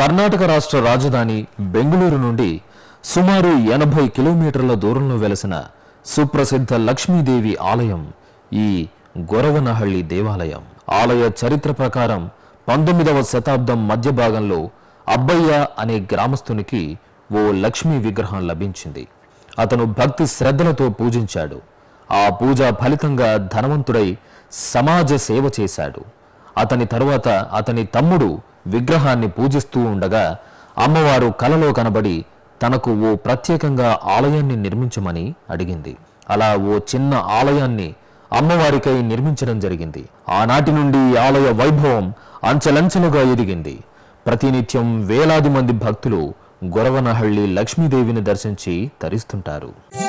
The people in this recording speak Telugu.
కర్ణాటక రాష్ట్ర రాజధాని బెంగళూరు నుండి సుమారు ఎనభై కిలోమీటర్ల దూరంలో వెలసిన సుప్రసిద్ధ లక్ష్మీదేవి ఆలయం ఈ గొరవనహళ్లి దేవాలయం ఆలయ చరిత్ర ప్రకారం పంతొమ్మిదవ శతాబ్దం మధ్య భాగంలో అబ్బయ్య అనే గ్రామస్తునికి ఓ లక్ష్మీ విగ్రహం లభించింది అతను భక్తి శ్రద్ధలతో పూజించాడు ఆ పూజ ఫలితంగా ధనవంతుడై సమాజ సేవ చేశాడు అతని తరువాత అతని తమ్ముడు విగ్రహాన్ని పూజిస్తూ ఉండగా అమ్మవారు కలలో కనబడి తనకు ఓ ప్రత్యేకంగా ఆలయాన్ని నిర్మించమని అడిగింది అలా ఓ చిన్న ఆలయాన్ని అమ్మవారికై నిర్మించడం జరిగింది ఆనాటి నుండి ఈ ఆలయ వైభవం అంచెలంచెలుగా ఎదిగింది ప్రతినిత్యం వేలాది మంది భక్తులు గొరవనహళ్లి లక్ష్మీదేవిని దర్శించి తరిస్తుంటారు